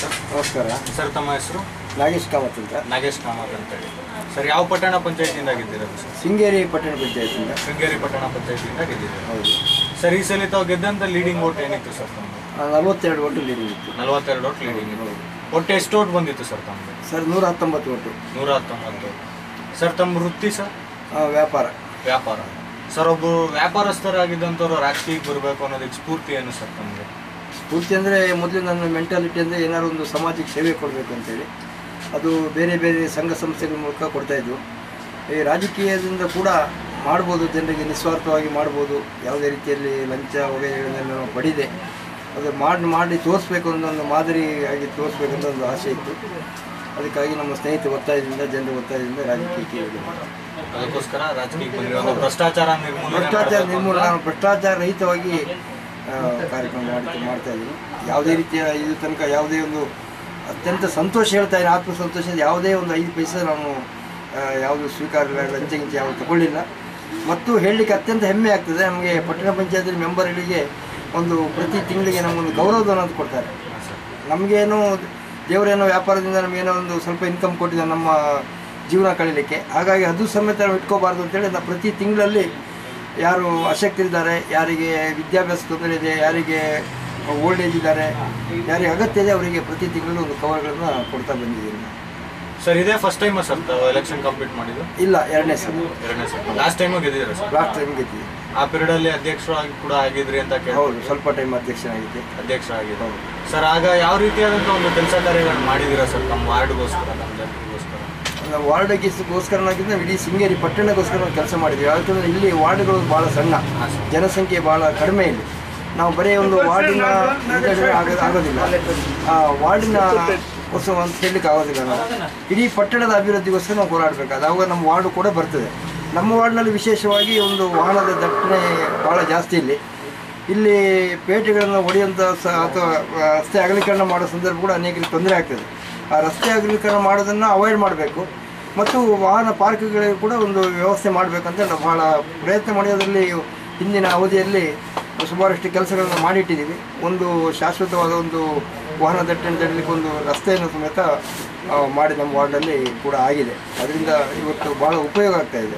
Sir ನಮಸ್ಕಾರ sir ತಮ್ಮ ಹೆಸರು ನಾಗೇಶ್ ಕಾಮತ್ ಅಂತ ನಾಗೇಶ್ ಕಾಮತ್ ಅಂತೇಳಿ ಸರ್ ಯಾವ ಪಟ್ಟಣ ಪಂಚಾಯತಿಯಿಂದ ಗೆದ್ದಿರೋದು ಸರ್ ಶೃಂಗೇರಿ ಪಟ್ಟಣ ಪಂಚಾಯತಿಂದ ಶೃಂಗೇರಿ ಪಟ್ಟಣ ಪಂಚಾಯತಿಯಿಂದ ಗೆದ್ದಿದ್ದೀರಿ ಹೌದು ಸರ್ ಈ ಸಲ ತಾವು ಗೆದ್ದಂತ ಲೀಡಿಂಗ್ ಓಟ್ ಏನಿತ್ತು ಸರ್ ತಮ್ಮದು ಆ, ನಲವತ್ತೆರಡು ಒಟ್ಟು ಲೀಡಿಂಗ್ ಇತ್ತು ನಲವತ್ತೆರಡು ಓಟ್ ಲೀಡಿಂಗ್ ಇತ್ತು ಒಟ್ಟು ಎಷ್ಟು ಓಟ್ ಬಂದಿತ್ತು ಸರ್ ತಮ್ಮದು ಸರ್ ನೂರ ಹತ್ತೊಂಬತ್ತು ಒಟ್ಟು ನೂರ ಹತ್ತೊಂಬತ್ತು ಸರ್ ತಮ್ಮ ವೃತ್ತಿ ಸರ್ ಆ, ವ್ಯಾಪಾರ ವ್ಯಾಪಾರ ಸರ್ ಒಬ್ಬರು ವ್ಯಾಪಾರಸ್ಥರಾಗಿದ್ದಂಥವ್ರು ರಾಜಕೀಯಕ್ಕೆ ಬರಬೇಕು ಅನ್ನೋದಕ್ಕೆ ಸ್ಫೂರ್ತಿ ಏನು ಸರ್ ತಮಗೆ ಪೂರ್ತಿ ಅಂದರೆ ಮೊದಲು ನನ್ನ ಮೆಂಟಾಲಿಟಿ ಅಂದರೆ ಏನಾದ್ರು ಒಂದು ಸಮಾಜಕ್ಕೆ ಸೇವೆ ಕೊಡಬೇಕು ಅಂತೇಳಿ ಅದು ಬೇರೆ ಬೇರೆ ಸಂಘ ಸಂಸ್ಥೆಗಳ ಮೂಲಕ ಕೊಡ್ತಾಯಿದ್ವು ಈ ರಾಜಕೀಯದಿಂದ ಕೂಡ ಮಾಡ್ಬೋದು ಜನರಿಗೆ ನಿಸ್ವಾರ್ಥವಾಗಿ ಮಾಡ್ಬೋದು ಯಾವುದೇ ರೀತಿಯಲ್ಲಿ ಲಂಚ ವಗೈರೆಗಳನ್ನೆಲ್ಲ ನಾವು ಪಡಿದೆ ಅದು ಮಾಡಿ ಮಾಡಿ ತೋರಿಸ್ಬೇಕು ಅನ್ನೋ ಒಂದು ಮಾದರಿಯಾಗಿ ತೋರಿಸ್ಬೇಕು ಅನ್ನೋ ಒಂದು ಆಸೆ ಇತ್ತು ಅದಕ್ಕಾಗಿ ನಮ್ಮ ಸ್ನೇಹಿತರ ಒತ್ತಾಯದಿಂದ ಜನರ ಒತ್ತಾಯದಿಂದ ರಾಜಕೀಯಕ್ಕೆ ಇಳಿದೆ. ಅದಕ್ಕೋಸ್ಕರ ರಾಜಕೀಯಕ್ಕೆ ಬಂದಿರೋ ಒಂದು ಭ್ರಷ್ಟಾಚಾರ ನಿರ್ಮೂಲನೆ ಭ್ರಷ್ಟಾಚಾರ ಮಾಡ್ಬೇಕು ನಿರ್ಮೂಲನೆ ಅಂತ. ನಾನು ಭ್ರಷ್ಟಾಚಾರ ರಹಿತವಾಗಿ ಆ, ಕಾರ್ಯಕ್ರಮ ಮಾಡ್ತಾ ಮಾಡ್ತಾ ಇದ್ದೀನಿ ಯಾವುದೇ ರೀತಿಯ ಇದು ತನಕ ಯಾವುದೇ ಒಂದು ಅತ್ಯಂತ ಸಂತೋಷ ಹೇಳ್ತಾ ಇದ್ದೀನಿ ಆತ್ಮ ಸಂತೋಷದಿಂದ ಯಾವುದೇ ಒಂದು ಐದು ಪೈಸೆ ನಾನು ಆ, ಯಾವುದು ಸ್ವೀಕಾರ ಲಂಚ ಗಿಂಚ ಯಾವುದು ತಗೊಳ್ಳಿಲ್ಲ ಮತ್ತು ಹೇಳಲಿಕ್ಕೆ ಅತ್ಯಂತ ಹೆಮ್ಮೆ ಆಗ್ತದೆ ನಮಗೆ ಪಟ್ಟಣ ಪಂಚಾಯತ್ ಮೆಂಬರ್ಗಳಿಗೆ ಒಂದು ಪ್ರತಿ ತಿಂಗಳಿಗೆ ನಮಗೊಂದು ಗೌರವಧನ ಅಂತ ಕೊಡ್ತಾರೆ ಹಾ, ಸರ್. ನಮಗೇನು ದೇವರೇನೋ ವ್ಯಾಪಾರದಿಂದ ನಮಗೇನೋ ಒಂದು ಸ್ವಲ್ಪ ಇನ್ಕಮ್ ಕೊಟ್ಟಿದೆ ನಮ್ಮ ಜೀವನ ಕಳೀಲಿಕ್ಕೆ ಹಾಗಾಗಿ ಅದು ಸಮೇತ ನಾವು ಇಟ್ಕೋಬಾರ್ದು ಅಂತೇಳಿ ನಾವು ಪ್ರತಿ ತಿಂಗಳಲ್ಲಿ ಯಾರು ಅಶಕ್ತರಿದ್ದಾರೆ ಯಾರಿಗೆ ವಿದ್ಯಾಭ್ಯಾಸ ತೊಂದರೆ ಇದೆ ಯಾರಿಗೆ ಓಲ್ಡ್ ಏಜ್ ಇದ್ದಾರೆ ಯಾರಿಗೆ ಅಗತ್ಯ ಇದೆ ಅವರಿಗೆ ಪ್ರತಿ ತಿಂಗಳು ಒಂದು ಕವರ್ಗಳನ್ನು ಕೊಡ್ತಾ ಬಂದಿದ್ದೀನಿ ಸರ್ ಇದೇ ಫಸ್ಟ್ ಟೈಮ್ ಸರ್ ತಾವು ಎಲೆಕ್ಷನ್ ಕಂಪ್ಲೀಟ್ ಮಾಡಿದ್ದು ಇಲ್ಲ ಎರಡನೇ ಸಲ ಎರಡನೇ ಸರ್ ಲಾಸ್ಟ್ ಟೈಮು ಗೆದ್ದಿದ್ದೀರಾ ಸರ್ ಲಾಸ್ಟ್ ಟೈಮ್ ಗೆದ್ದಿದೆ ಆ ಪೀರಿಯಡ್ ಅಲ್ಲಿ ಅಧ್ಯಕ್ಷರಾಗಿ ಕೂಡ ಆಗಿದ್ರಿ ಅಂತ ಹೌದು ಕೇಳಿ ಸ್ವಲ್ಪ ಟೈಮ್ ಅಧ್ಯಕ್ಷನಾಗಿದ್ದೆ ಅಧ್ಯಕ್ಷರಾಗಿದ್ದು ಸರ್ ಆಗ ಯಾವ ರೀತಿಯಾದಂಥ ಒಂದು ಕೆಲಸ ಕಾರ್ಯಗಳನ್ನು ಮಾಡಿದ್ದೀರಾ ಸರ್ ತಮ್ಮ ವಾರ್ಡ್ಗೋಸ್ಕರ ನಮ್ಮ ಜನರಿಗೋಸ್ಕರ ನಾವು ವಾರ್ಡ್ಗೋಸ್ಕರನಾಗಿದ್ದು ನಾವು ಇಡೀ ಶೃಂಗೇರಿ ಪಟ್ಟಣಕ್ಕೋಸ್ಕರ ನಾವು ಕೆಲಸ ಮಾಡಿದ್ವಿ ಯಾಕಂದರೆ ಇಲ್ಲಿ ವಾರ್ಡ್ಗಳು ಭಾಳ ಸಣ್ಣ ಹಾಂ ಸರ್ ಜನಸಂಖ್ಯೆ ಭಾಳ ಕಡಿಮೆ ಇಲ್ಲಿ ನಾವು ಬರೀ ಒಂದು ವಾರ್ಡಿನ ವಿಂಗಡಣೆ ಆಗೋದು ಆಗೋದಿಲ್ಲ ಆ ವಾರ್ಡಿನ ಗೋಸ್ಕರ ಅಂತ ಹೇಳಲಿಕ್ಕೆ ಆಗೋದಿಲ್ಲ ನಾವು ಇಡೀ ಪಟ್ಟಣದ ಅಭಿವೃದ್ಧಿಗೋಸ್ಕರ ನಾವು ಹೋರಾಡಬೇಕಾದ ಆವಾಗ ನಮ್ಮ ವಾರ್ಡು ಕೂಡ ಬರ್ತದೆ ನಮ್ಮ ವಾರ್ಡ್ನಲ್ಲಿ ವಿಶೇಷವಾಗಿ ಒಂದು ವಾಹನದ ದಟ್ಟಣೆ ಭಾಳ ಜಾಸ್ತಿ ಇಲ್ಲಿ ಇಲ್ಲಿ ಪೇಟೆಗಳನ್ನು ಒಡೆಯುವಂಥ ಸ ಅಥವಾ ಆ, ರಸ್ತೆ ಅಗಲೀಕರಣ ಮಾಡೋ ಸಂದರ್ಭ ಕೂಡ ಅನೇಕರಿಗೆ ತೊಂದರೆ ಆಗ್ತದೆ ಆ ರಸ್ತೆ ಅಗಲೀಕರಣ ಮಾಡೋದನ್ನು ಅವಾಯ್ಡ್ ಮಾಡಬೇಕು ಮತ್ತು ವಾಹನ ಪಾರ್ಕ್ಗಳಿಗೆ ಕೂಡ ಒಂದು ವ್ಯವಸ್ಥೆ ಮಾಡಬೇಕಂತ ನಾವು ಬಹಳ ಪ್ರಯತ್ನ ಮಾಡೋದ್ರಲ್ಲಿ ಹಿಂದಿನ ಅವಧಿಯಲ್ಲಿ ಸುಮಾರಷ್ಟು ಕೆಲಸಗಳನ್ನು ಮಾಡಿಟ್ಟಿದ್ದೀವಿ ಒಂದು ಶಾಶ್ವತವಾದ ಒಂದು ವಾಹನ ದಟ್ಟಣೆ ತಡಲಿಕ್ಕೆ ಒಂದು ರಸ್ತೆಯನ್ನು ಸಮೇತ ಆ, ಮಾಡಿ ನಮ್ಮ ವಾರ್ಡಲ್ಲಿ ಕೂಡ ಆಗಿದೆ ಅದರಿಂದ ಇವತ್ತು ಭಾಳ ಉಪಯೋಗ ಆಗ್ತಾ ಇದೆ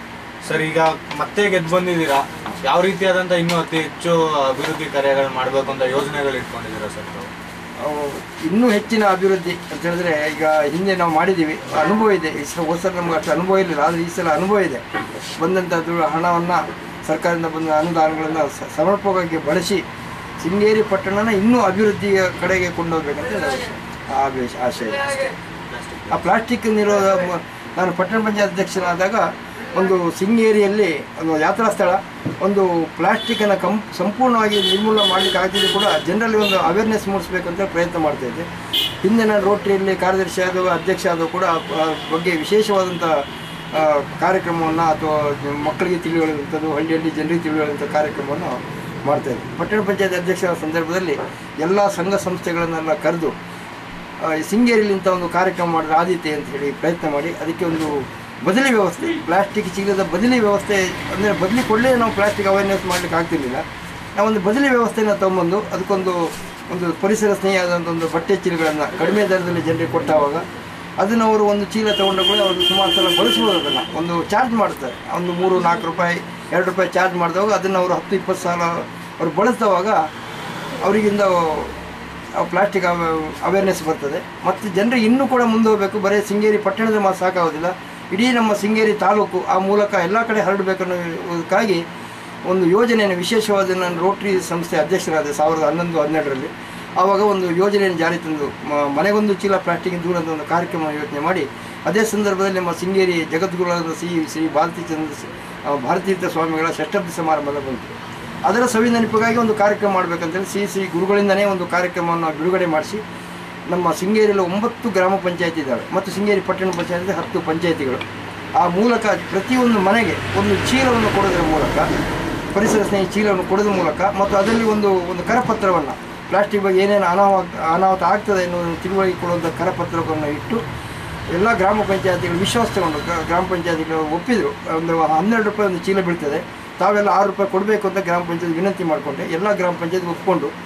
ಸರ್ ಈಗ ಮತ್ತೆ ಗೆದ್ದು ಬಂದಿದ್ದೀರಾ ಯಾವ ರೀತಿಯಾದಂಥ ಇನ್ನೂ ಅತಿ ಹೆಚ್ಚು ಅಭಿವೃದ್ಧಿ ಕಾರ್ಯಗಳು ಮಾಡಬೇಕು ಅಂತ ಯೋಜನೆಗಳು ಇಟ್ಕೊಂಡಿದ್ದೀರಾ ಸರ್ ತಾವು ಅವು ಇನ್ನೂ ಹೆಚ್ಚಿನ ಅಭಿವೃದ್ಧಿ ಅಂತ ಹೇಳಿದ್ರೆ ಈಗ ಹಿಂದೆ ನಾವು ಮಾಡಿದ್ದೀವಿ ಅನುಭವ ಇದೆ ಈ ಸಲ ಹೋದ ಸಲ ನಮ್ಗೆ ಅಷ್ಟು ಅನುಭವ ಇರಲಿಲ್ಲ ಆದರೆ ಈ ಸಲ ಅನುಭವ ಇದೆ ಬಂದಂಥ ದು- ಹಣವನ್ನು ಸರ್ಕಾರದಿಂದ ಬಂದ ಅನುದಾನಗಳನ್ನು ಸ- ಸಮರ್ಪಕವಾಗಿ ಬಳಸಿ ಶೃಂಗೇರಿ ಪಟ್ಟಣನ ಇನ್ನೂ ಅಭಿವೃದ್ಧಿಯ ಕಡೆಗೆ ಕೊಂಡೋಗ್ಬೇಕಂತ ನಾವು ಆವೇಶ ಆಶಯ ಇದೆ. ಆ ಪ್ಲಾಸ್ಟಿಕ್ ನಿರೋಧ ಮ- ನಾನು ಪಟ್ಟಣ ಪಂಚಾಯತ್ ಅಧ್ಯಕ್ಷನಾದಾಗ ಒಂದು ಶೃಂಗೇರಿಯಲ್ಲಿ ಒಂದು ಯಾತ್ರಾ ಸ್ಥಳ ಒಂದು ಪ್ಲಾಸ್ಟಿಕ್ಕನ್ನು ಕಂ ಸಂಪೂರ್ಣವಾಗಿ ನಿರ್ಮೂಲನೆ ಮಾಡಲಿಕ್ಕೆ ಆಗ್ತಿದ್ದು ಕೂಡ ಜನರಲ್ಲಿ ಒಂದು ಅವೇರ್ನೆಸ್ ಮೂಡಿಸ್ಬೇಕಂತ ಪ್ರಯತ್ನ ಮಾಡ್ತಾ ಇದ್ದೆ ಹಿಂದೆ ನಾನು ರೋಟರಿಯಲ್ಲಿ ಕಾರ್ಯದರ್ಶಿ ಆದವು ಅಧ್ಯಕ್ಷ ಆದವು ಕೂಡ ಆ ಬಗ್ಗೆ ವಿಶೇಷವಾದಂಥ ಕಾರ್ಯಕ್ರಮವನ್ನು ಅಥವಾ ಮಕ್ಕಳಿಗೆ ತಿಳಿಯುವಂಥದ್ದು ಹಳ್ಳಿಯಲ್ಲಿ ಜನರಿಗೆ ತಿಳಿಯುವಂಥ ಕಾರ್ಯಕ್ರಮವನ್ನು ಮಾಡ್ತಾ ಇದ್ದೆ ಪಟ್ಟಣ ಪಂಚಾಯತ್ ಅಧ್ಯಕ್ಷರ ಸಂದರ್ಭದಲ್ಲಿ ಎಲ್ಲ ಸಂಘ ಸಂಸ್ಥೆಗಳನ್ನೆಲ್ಲ ಕರೆದು ಆ, ಈ ಶೃಂಗೇರಿಯಲ್ಲಿ ಇಂಥ ಒಂದು ಕಾರ್ಯಕ್ರಮ ಮಾಡಿದ್ರೆ ಆದೀತೆ ಅಂತ ಹೇಳಿ ಪ್ರಯತ್ನ ಮಾಡಿ ಅದಕ್ಕೆ ಒಂದು ಬದಲಿ ವ್ಯವಸ್ಥೆ ಪ್ಲಾಸ್ಟಿಕ್ ಚೀಲದ ಬದಲಿ ವ್ಯವಸ್ಥೆ ಅಂದರೆ ಬದಲಿ ಕೊಡಲೇ ನಾವು ಪ್ಲಾಸ್ಟಿಕ್ ಅವೇರ್ನೆಸ್ ಮಾಡಲಿಕ್ಕೆ ಆಗ್ತಿರ್ಲಿಲ್ಲ ನಾವೊಂದು ಬದಲಿ ವ್ಯವಸ್ಥೆನ ತೊಗೊಂಬಂದು ಅದಕ್ಕೊಂದು ಒಂದು ಪರಿಸರ ಸ್ನೇಹಿಯಾದಂಥ ಒಂದು ಬಟ್ಟೆ ಚೀಲಗಳನ್ನು ಕಡಿಮೆ ದರದಲ್ಲಿ ಜನರಿಗೆ ಕೊಟ್ಟಾವಾಗ ಅದನ್ನು ಅವರು ಒಂದು ಚೀಲ ತೊಗೊಂಡು ಕೂಡ ಅವರು ಸುಮಾರು ಸಲ ಬಳಸ್ಬೋದು ಅದನ್ನು ಒಂದು ಚಾರ್ಜ್ ಮಾಡ್ತಾರೆ ಒಂದು ಮೂರು ನಾಲ್ಕು ರೂಪಾಯಿ ಎರಡು ರೂಪಾಯಿ ಚಾರ್ಜ್ ಮಾಡಿದವಾಗ ಅದನ್ನು ಅವರು ಹತ್ತು ಇಪ್ಪತ್ತು ಸಾಲ ಅವರು ಬಳಸಿದವಾಗ ಅವರಿಗಿಂದ ಪ್ಲಾಸ್ಟಿಕ್ ಅವೇರ್ನೆಸ್ ಬರ್ತದೆ ಮತ್ತು ಜನರಿಗೆ ಇನ್ನೂ ಕೂಡ ಮುಂದೆ ಹೋಗಬೇಕು ಬರೀ ಶೃಂಗೇರಿ ಪಟ್ಟಣದ ಮಾತ್ರ ಸಾಕಾಗೋದಿಲ್ಲ ಇಡೀ ನಮ್ಮ ಶೃಂಗೇರಿ ತಾಲೂಕು ಆ ಮೂಲಕ ಎಲ್ಲ ಕಡೆ ಹರಡಬೇಕನ್ನೋದಕ್ಕಾಗಿ ಒಂದು ಯೋಜನೆಯನ್ನು ವಿಶೇಷವಾದ ನಾನು ರೋಟ್ರಿ ಸಂಸ್ಥೆ ಅಧ್ಯಕ್ಷರಾದ ಸಾವಿರದ ಹನ್ನೊಂದು ಹನ್ನೆರಡರಲ್ಲಿ ಆವಾಗ ಒಂದು ಯೋಜನೆಯನ್ನು ಜಾರಿ ತಂದು ಮ- ಮನೆಗೊಂದು ಚೀಲ ಪ್ಲಾಸ್ಟಿಕ್ ದೂರ ಅಂತ ಒಂದು ಕಾರ್ಯಕ್ರಮ ಯೋಚನೆ ಮಾಡಿ ಅದೇ ಸಂದರ್ಭದಲ್ಲಿ ನಮ್ಮ ಶೃಂಗೇರಿ ಜಗದ್ಗುರುಗಳಾದ ಶ್ರೀ ಶ್ರೀ ಭಾರತೀ ಚಂದ್ರ ಆ, ಭಾರತೀರ್ಥ ಸ್ವಾಮಿಗಳ ಷಷ್ಠಬ್ದಿ ಸಮಾರಂಭದ ಬಂತು ಅದರ ಸವಿ ನೆನಪಿಗಾಗಿ ಒಂದು ಕಾರ್ಯಕ್ರಮ ಮಾಡಬೇಕಂತೇಳಿ ಶ್ರೀ ಶ್ರೀ ಗುರುಗಳಿಂದನೇ ಒಂದು ಕಾರ್ಯಕ್ರಮವನ್ನು ಬಿಡುಗಡೆ ಮಾಡಿಸಿ ನಮ್ಮ ಶೃಂಗೇರಿಯಲ್ಲಿ ಒಂಬತ್ತು ಗ್ರಾಮ ಪಂಚಾಯತಿ ಇದ್ದಾವೆ ಮತ್ತು ಶೃಂಗೇರಿ ಪಟ್ಟಣ ಪಂಚಾಯತಿ ಹತ್ತು ಪಂಚಾಯತಿಗಳು ಆ ಮೂಲಕ ಪ್ರತಿಯೊಂದು ಮನೆಗೆ ಒಂದು ಚೀಲವನ್ನು ಕೊಡೋದ್ರ ಮೂಲಕ ಪರಿಸರ ಸ್ನೇಹಿ ಚೀಲವನ್ನು ಕೊಡೋದ್ರ ಮೂಲಕ ಮತ್ತು ಅದರಲ್ಲಿ ಒಂದು ಒಂದು ಕರಪತ್ರವನ್ನು ಪ್ಲಾಸ್ಟಿಕ್ ಬಗ್ಗೆ ಏನೇನು ಅನಾಹುತ ಅನಾಹುತ ಆಗ್ತದೆ ಎನ್ನುವುದನ್ನು ತಿಳುವಳಿಕೆ ಕೊಡುವಂಥ ಕರಪತ್ರವನ್ನು ಇಟ್ಟು ಎಲ್ಲ ಗ್ರಾಮ ಪಂಚಾಯತಿಗಳು ವಿಶ್ವಾಸ ತಗೊಂಡು ಗ್ರಾ- ಗ್ರಾಮ ಪಂಚಾಯತಿಗಳು ಒಪ್ಪಿದರು ಒಂದು ಹನ್ನೆರಡು ರೂಪಾಯಿ ಒಂದು ಚೀಲ ಬೀಳ್ತದೆ ತಾವೆಲ್ಲ ಆರು ರೂಪಾಯಿ ಕೊಡಬೇಕು ಅಂತ ಗ್ರಾಮ ಪಂಚಾಯತ್ ವಿನಂತಿ ಮಾಡಿಕೊಂಡೆ ಎಲ್ಲ ಗ್ರಾಮ ಪಂಚಾಯತ್ ಒಪ್ಕೊಂಡು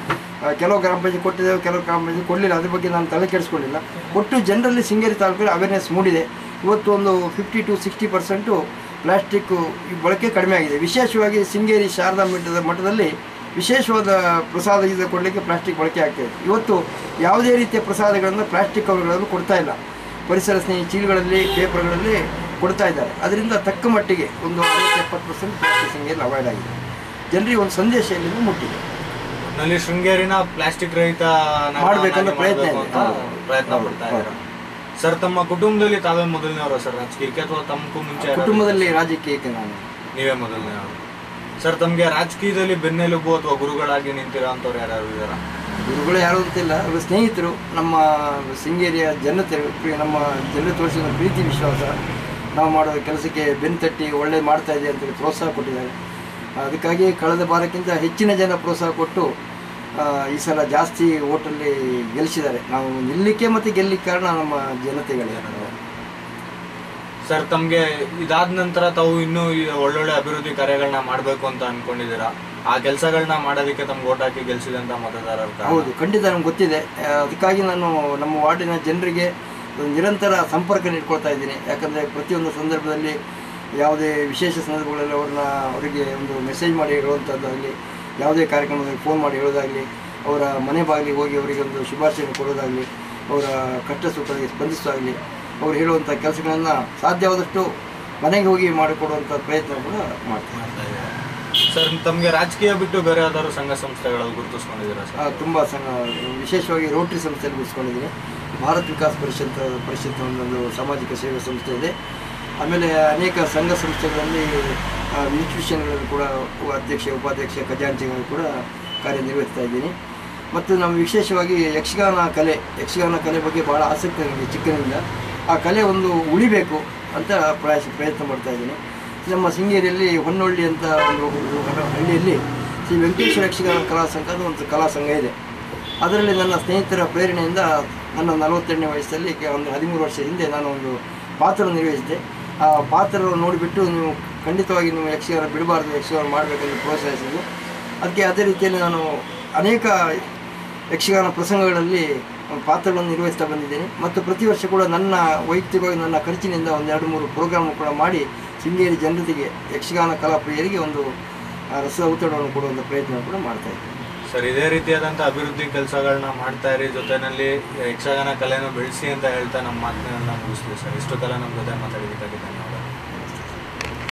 ಆ, ಕೆಲವು ಗ್ರಾಮ ಪಂಚಾಯತ್ ಕೊಟ್ಟಿದ್ದೇವೆ ಕೆಲವು ಗ್ರಾಮ ಪಂಚಾಯತ್ ಕೊಡಲಿಲ್ಲ ಅದ್ರ ಬಗ್ಗೆ ನಾನು ತಲೆ ಕೆಡಿಸ್ಕೊಳ್ಳಿಲ್ಲ ಒಟ್ಟು ಜನರಲ್ಲಿ ಶೃಂಗೇರಿ ತಾಲೂಕಲ್ಲಿ ಅವೇರ್ನೆಸ್ ಮೂಡಿದೆ ಇವತ್ತು ಒಂದು fifty to sixty percent plastic ಬಳಕೆ ಕಡಿಮೆ ಆಗಿದೆ ವಿಶೇಷವಾಗಿ ಶೃಂಗೇರಿ ಶಾರದಾ ಮಠದ ಮಠದಲ್ಲಿ ವಿಶೇಷವಾದ ಪ್ರಸಾದ ಇದು ಕೊಡಲಿಕ್ಕೆ ಪ್ಲಾಸ್ಟಿಕ್ ಬಳಕೆ ಆಗ್ತಾಯಿದೆ ಇವತ್ತು ಯಾವುದೇ ರೀತಿಯ ಪ್ರಸಾದಗಳನ್ನು ಪ್ಲಾಸ್ಟಿಕ್ ಕವರ್ಗಳನ್ನು ಕೊಡ್ತಾ ಇಲ್ಲ ಪರಿಸರ ಸ್ನೇಹಿ ಚೀಲಗಳಲ್ಲಿ ಪೇಪರ್ಗಳಲ್ಲಿ ಕೊಡ್ತಾ ಇದ್ದಾರೆ ಅದರಿಂದ ತಕ್ಕ ಮಟ್ಟಿಗೆ ಒಂದು ಅರವತ್ತು ಎಪ್ಪತ್ತು ಪರ್ಸೆಂಟ್ ಪ್ಲಾಸ್ಟಿಕ್ ಶೃಂಗೇರಿ ಅವಾಯ್ಡ್ ಆಗಿದೆ ಜನರಿಗೆ ಒಂದು ಸಂದೇಶ ಎಲ್ಲಿಗೂ ಮುಟ್ಟಿದೆ ನಲ್ಲಿ ಶೃಂಗೇರಿನ ಪ್ಲಾಸ್ಟಿಕ್ ರಹಿತ ನಗರವನ್ನಾಗಿ ಮಾಡ್ಬೇಕನ್ನೋ ಪ್ರಯತ್ನ ಮಾಡ್ಬೇಕು ಇದೆ. ಅಂತ ಹೌದು. ಪ್ರಯತ್ನ ಹೌದು, ಪಡ್ತಾ ಹೌದು. ಇದ್ದೀರಾ ಸರ್ ತಮ್ಮ ಕುಟುಂಬದಲ್ಲಿ ತಾವೇ ಮೊದಲನೇವರು ಸರ್ ರಾಜಕೀಯಕ್ಕೆ ಅಥವಾ ತಮಗೂ ಮುಂಚೆ ಯಾರಾದ್ರೂ- ಕುಟುಂಬದಲ್ಲಿ ರಾಜಕೀಯಕ್ಕೆ ನಾನು ನೀವೇ ಮೊದಲನೇವರು ಸರ್ ತಮಗೆ ರಾಜಕೀಯದಲ್ಲಿ ಬೆನ್ನೆಲುಬು ಅಥವಾ ಗುರುಗಳಾಗಿ ನಿಂತಿರೋ ಅಂಥವ್ರು ಯಾರು ಇದ್ದಾರಾ ಗುರುಗಳು ಯಾರು ಅಂತಿಲ್ಲ ಅವರು ಸ್ನೇಹಿತರು ನಮ್ಮ ಶೃಂಗೇರಿಯ ಜನತೆ ಪ್ರಿ- ನಮ್ಮ ಜನರು ತೋರಿಸಿದ ಪ್ರೀತಿ ವಿಶ್ವಾಸ ನಾವು ಮಾಡೋ ಕೆಲಸಕ್ಕೆ ಬೆನ್ನು ತಟ್ಟಿ ಒಳ್ಳೆ ಮಾಡ್ತಾ ಇದೆ ಅಂತೇಳಿ ಪ್ರೋತ್ಸಾಹ ಕೊಟ್ಟಿದ್ದಾರೆ ಅದಕ್ಕಾಗಿ ಕಳೆದ ಬಾರಕ್ಕಿಂತ ಹೆಚ್ಚಿನ ಜನ ಪ್ರೋತ್ಸಾಹ ಕೊಟ್ಟು ಆ, ಈ ಸಲ ಜಾಸ್ತಿ ಓಟಲ್ಲಿ ಗೆಲ್ಲಿಸಿದ್ದಾರೆ ನಾವು ನಿಲ್ಲಕ್ಕೆ ಮತ್ತು ಗೆಲ್ಲಿಕ್ಕೆ ಕಾರಣ ನಮ್ಮ ಜನತೆಗಳೇ ಸರ್ ತಮಗೆ ಇದಾದ ನಂತರ ತಾವು ಇನ್ನೂ ಈ ಒಳ್ಳೊಳ್ಳೆ ಅಭಿವೃದ್ಧಿ ಕಾರ್ಯಗಳನ್ನ ಮಾಡಬೇಕು ಅಂತ ಅನ್ಕೊಂಡಿದ್ದೀರಾ ಆ ಕೆಲಸಗಳನ್ನ ಮಾಡೋದಕ್ಕೆ ತಮ್ಗೆ ಓಟ್ ಹಾಕಿ ಗೆಲ್ಸಿದಂತ ಮತದಾರರ ಕಾರಣ. ಹೌದು ಖಂಡಿತ ನಮ್ಗೆ ಗೊತ್ತಿದೆ ಆ, ಅದಕ್ಕಾಗಿ ನಾನು ನಮ್ಮ ವಾರ್ಡಿನ ಜನರಿಗೆ ಒಂದು ನಿರಂತರ ಸಂಪರ್ಕ ನೀಡ್ಕೊಳ್ತಾ ಇದ್ದೀನಿ ಯಾಕಂದರೆ ಪ್ರತಿಯೊಂದು ಸಂದರ್ಭದಲ್ಲಿ ಯಾವುದೇ ವಿಶೇಷ ಸಂದರ್ಭಗಳಲ್ಲಿ ಅವ್ರನ್ನ ಅವರಿಗೆ ಒಂದು ಮೆಸೇಜ್ ಮಾಡಿ ಹೇಳುವಂಥದ್ದಾಗಲಿ ಯಾವುದೇ ಕಾರ್ಯಕ್ರಮದಲ್ಲಿ ಫೋನ್ ಮಾಡಿ ಹೇಳೋದಾಗಲಿ ಅವರ ಮನೆ ಬಾಗಿಲಿಗೆ ಹೋಗಿ ಅವರಿಗೆ ಒಂದು ಶುಭಾಶಯ ಕೊಡೋದಾಗಲಿ ಅವರ ಕಷ್ಟ ಸುಖಗಳಿಗೆ ಸ್ಪಂದಿಸೋದಾಗಲಿ ಅವ್ರು ಹೇಳುವಂಥ ಕೆಲಸಗಳನ್ನು ಸಾಧ್ಯವಾದಷ್ಟು ಮನೆಗೆ ಹೋಗಿ ಮಾಡಿಕೊಡುವಂಥ ಪ್ರಯತ್ನ ಕೂಡ ಮಾಡ್ತೀನಿ ಮಾಡ್ತಾ ಇದ್ದೀರಾ. ಸರ್ ತಮಗೆ ರಾಜಕೀಯ ಬಿಟ್ಟು ಬೇರೆ ಯಾವ್ದಾದ್ರು ಸಂಘ ಸಂಸ್ಥೆಗಳು ಗುರುತಿಸ್ಕೊಂಡಿದ್ದೀರಾ ಸರ್ ತುಂಬ ಸಂಘ ವಿಶೇಷವಾಗಿ ರೋಟರಿ ಸಂಸ್ಥೆಯಲ್ಲಿ ಗುರುತಿಸ್ಕೊಂಡಿದ್ದೀನಿ ಭಾರತ್ ವಿಕಾಸ್ ಪರಿಷತ್ ಪರಿಷತ್ ಒಂದೊಂದು ಸಾಮಾಜಿಕ ಸೇವೆ ಸಂಸ್ಥೆ ಇದೆ ಆಮೇಲೆ ಅನೇಕ ಸಂಘ ಸಂಸ್ಥೆಗಳಲ್ಲಿ ಆ, ಇನ್ಸ್ಟಿಟ್ಯೂಷನ್ಗಳಲ್ಲಿ ಕೂಡ ಅಧ್ಯಕ್ಷ ಉಪಾಧ್ಯಕ್ಷ ಖಜಾಂಚಿಗಳು ಕೂಡ ಕಾರ್ಯನಿರ್ವಹಿಸ್ತಾ ಇದ್ದೀನಿ ಮತ್ತು ನಾವು ವಿಶೇಷವಾಗಿ ಯಕ್ಷಗಾನ ಕಲೆ ಯಕ್ಷಗಾನ ಕಲೆ ಬಗ್ಗೆ ಭಾಳ ಆಸಕ್ತಿ ನನಗೆ ಚಿಕ್ಕನಿಂದ ಆ ಕಲೆ ಒಂದು ಉಳಿಬೇಕು ಅಂತ ಪ್ರಯಾಸ ಪ್ರಯತ್ನ ಮಾಡ್ತಾ ಇದ್ದೀನಿ ನಮ್ಮ ಶೃಂಗೇರಿಯಲ್ಲಿ ಹೊನ್ನೊಳ್ಳಿ ಅಂತ ಒಂದು ಊರು- ಹಳ್ಳಿಯಲ್ಲಿ ಶ್ರೀ ವೆಂಕಟೇಶ್ವರ ಯಕ್ಷಗಾನ ಕಲಾ ಸಂಘ ಅಂತ ಒಂದು ಕಲಾ ಸಂಘ ಇದೆ ಅದರಲ್ಲಿ ನನ್ನ ಸ್ನೇಹಿತರ ಪ್ರೇರಣೆಯಿಂದ ನನ್ನ ನಲವತ್ತೆರಡನೇ ವಯಸ್ಸಲ್ಲಿ ಕೆ- ಒಂದು ಹದಿಮೂರು ವರ್ಷ ಹಿಂದೆ ನಾನು ಒಂದು ಪಾತ್ರ ನಿರ್ವಹಿಸಿದೆ ಆ ಪಾತ್ರ ನೋಡಿಬಿಟ್ಟು ನೀವು ಖಂಡಿತವಾಗಿ ನೀವು ಯಕ್ಷಗಾನ ಬಿಡಬಾರ್ದು ಯಕ್ಷಗಾನ ಮಾಡಬೇಕೆಂದು ಪ್ರೋತ್ಸಾಹಿಸಿದ್ರು ಅದಕ್ಕೆ ಅದೇ ರೀತಿಯಲ್ಲಿ ನಾನು ಅನೇಕ ಯಕ್ಷಗಾನ ಪ್ರಸಂಗಗಳಲ್ಲಿ ಪಾತ್ರಗಳನ್ನು ನಿರ್ವಹಿಸ್ತಾ ಬಂದಿದ್ದೇನೆ ಮತ್ತು ಪ್ರತಿ ವರ್ಷ ಕೂಡ ನನ್ನ ವೈಯಕ್ತಿಕವಾಗಿ ನನ್ನ ಖರ್ಚಿನಿಂದ ಒಂದೆರಡು ಮೂರು ಪ್ರೋಗ್ರಾಮ್ ಕೂಡ ಮಾಡಿ ಶೃಂಗೇರಿ ಜನತೆಗೆ ಯಕ್ಷಗಾನ ಕಲಾಪ್ರಿಯರಿಗೆ ಒಂದು ಆ, ರಸ ಔತಣವನ್ನು ಕೊಡುವಂಥ ಪ್ರಯತ್ನ ಕೂಡ ಮಾಡ್ತಾ ಇದ್ದೀನಿ ಸರ್ ಇದೇ ರೀತಿಯಾದಂಥ ಅಭಿವೃದ್ಧಿ ಕೆಲಸಗಳನ್ನ ಮಾಡ್ತಾ ಇರಿ ಜೊತೆನಲ್ಲಿ ಯಕ್ಷಗಾನ ಕಲೆನೂ ಬೆಳೆಸಿ ಅಂತ ಹೇಳ್ತಾ ನಮ್ಮ ಮಾತನ್ನ ಮುಗಿಸ್ತೀವಿ ಸರ್ ಇಷ್ಟು ಕಾಲ ನಮ್ಮ ಜೊತೆ ಮಾತಾಡಿದ್ದಕ್ಕಾಗಿ ಧನ್ಯವಾದ